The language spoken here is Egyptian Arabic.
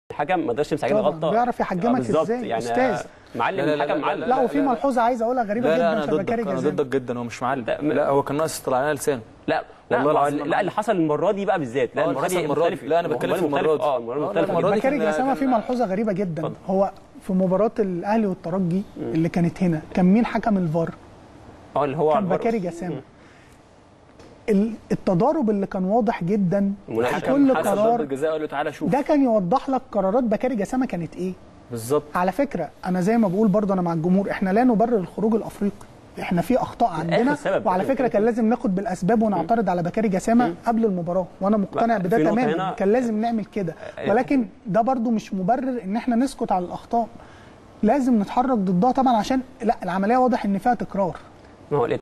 الحكم ما قدرش يمسك عليه طبعاً، غلطه بيعرف يحجمك آه، بالظبط. إزاي، يعني أستاذ. آه، معلم لا، لا، لا، الحكم لا، معلم لا لا، وفي لا. ملحوظه عايز اقولها غريبه لا جدا لا انا شبكه ضدك انا جزام. ضدك جدا هو مش معلم لا، لا هو كان ناقص يطلع علينا لسانه لا لا والله ما هو- العظيم لا اللي حصل المره دي بقى بالذات لا آه، المره اللي دي حصل المرة دي. مختلف. لا، أنا هو بتكلم في مختلف. المرة دي. اه المره آه، لا، مختلفه المرة دي بكاري كان- جسامه في كان- ملحوظه غريبه جدا اتفضل. هو في مباراه الاهلي والترجي اللي كانت هنا كان مين حكم الفار اه اللي هو كان على البر- بكاري جسامه ال- التضارب اللي كان واضح جدا مناقشة. في كل حسب ضربة قرار الجزاء قال له تعالى شوف ده كان يوضح لك قرارات بكاري جسامه كانت ايه بالظبط على فكره انا زي ما بقول برضه انا مع الجمهور احنا لا نبرر الخروج الافريقي احنا في اخطاء عندنا سبب. وعلى فكره كان لازم ناخد بالاسباب ونعترض على بكاري جسامه قبل المباراه وانا مقتنع لا، بده في نقطة تماما هنا- كان لازم نعمل كده ولكن ده برضه مش مبرر ان احنا نسكت على الاخطاء لازم نتحرك ضدها طبعا عشان لا العمليه واضح ان فيها تكرار ما هو